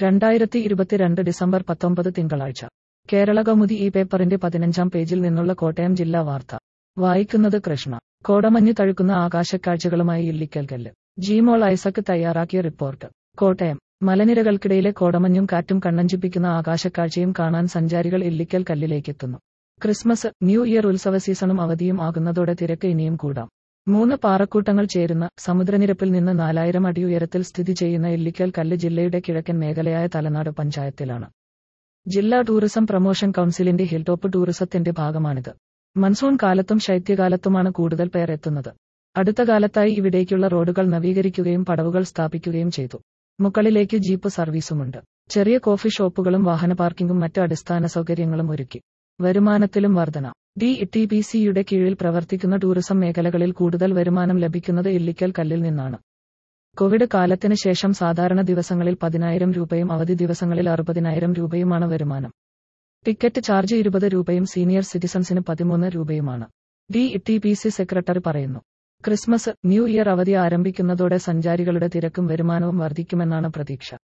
രണ്ടായിരത്തി ഇരുപത്തിരണ്ട് ഡിസംബർ പത്തൊമ്പത് തിങ്കളാഴ്ച കേരള കൗമുദി ഈ പേപ്പറിന്റെ പതിനഞ്ചാം പേജിൽ നിന്നുള്ള കോട്ടയം ജില്ലാ വാർത്ത വായിക്കുന്നത് കൃഷ്ണ കോടമഞ്ഞ് തഴുക്കുന്ന ആകാശക്കാഴ്ചകളുമായി ഇല്ലിക്കൽ കല്ല് ജിമോൾ ഐസക് തയ്യാറാക്കിയ റിപ്പോർട്ട് കോട്ടയം മലനിരകൾക്കിടയിലെ കോടമഞ്ഞും കാറ്റും കണ്ണഞ്ചിപ്പിക്കുന്ന ആകാശക്കാഴ്ചയും കാണാൻ സഞ്ചാരികൾ ഇല്ലിക്കൽ കല്ലിലേക്കെത്തുന്നു ക്രിസ്മസ് ന്യൂ ഇയർ ഉത്സവ സീസണും അവധിയും ആകുന്നതോടെ തിരക്ക് ഇനിയും കൂടാം മൂന്ന് പാറക്കൂട്ടങ്ങൾ ചേരുന്ന സമുദ്രനിരപ്പിൽ നിന്ന് നാലായിരം അടി ഉയരത്തിൽ സ്ഥിതി ചെയ്യുന്ന ഇല്ലിക്കൽ കല്ല് ജില്ലയുടെ കിഴക്കൻ മേഖലയായ തലനാട് പഞ്ചായത്തിലാണ് ജില്ലാ ടൂറിസം പ്രൊമോഷൻ കൗൺസിലിന്റെ ഹിൽ ടോപ്പ് ടൂറിസത്തിന്റെ ഭാഗമാണിത് മൺസൂൺ കാലത്തും ശൈത്യകാലത്തുമാണ് കൂടുതൽ പേർ എത്തുന്നത് അടുത്ത കാലത്തായി ഇവിടേക്കുള്ള റോഡുകൾ നവീകരിക്കുകയും പടവുകൾ സ്ഥാപിക്കുകയും ചെയ്തു മുകളിലേക്ക് ജീപ്പ് സർവീസുമുണ്ട് ചെറിയ കോഫി ഷോപ്പുകളും വാഹന പാർക്കിംഗും മറ്റ് അടിസ്ഥാന സൗകര്യങ്ങളും ഒരുക്കി വരുമാനത്തിലും വർധന ഡി ടി പി സിയുടെ കീഴിൽ പ്രവർത്തിക്കുന്ന ടൂറിസം മേഖലകളിൽ കൂടുതൽ വരുമാനം ലഭിക്കുന്നത് ഇല്ലിക്കൽ കല്ലിൽ നിന്നാണ് കോവിഡ് കാലത്തിന് ശേഷം സാധാരണ ദിവസങ്ങളിൽ പതിനായിരം രൂപയും അവധി ദിവസങ്ങളിൽ അറുപതിനായിരം രൂപയുമാണ് വരുമാനം ടിക്കറ്റ് ചാർജ് ഇരുപത് രൂപയും സീനിയർ സിറ്റിസൺസിന് പതിമൂന്ന് രൂപയുമാണ് D T P C secretary പറയുന്നു ക്രിസ്മസ് ന്യൂ ഇയർ അവധി ആരംഭിക്കുന്നതോടെ സഞ്ചാരികളുടെ തിരക്കും വരുമാനവും വർദ്ധിക്കുമെന്നാണ് പ്രതീക്ഷ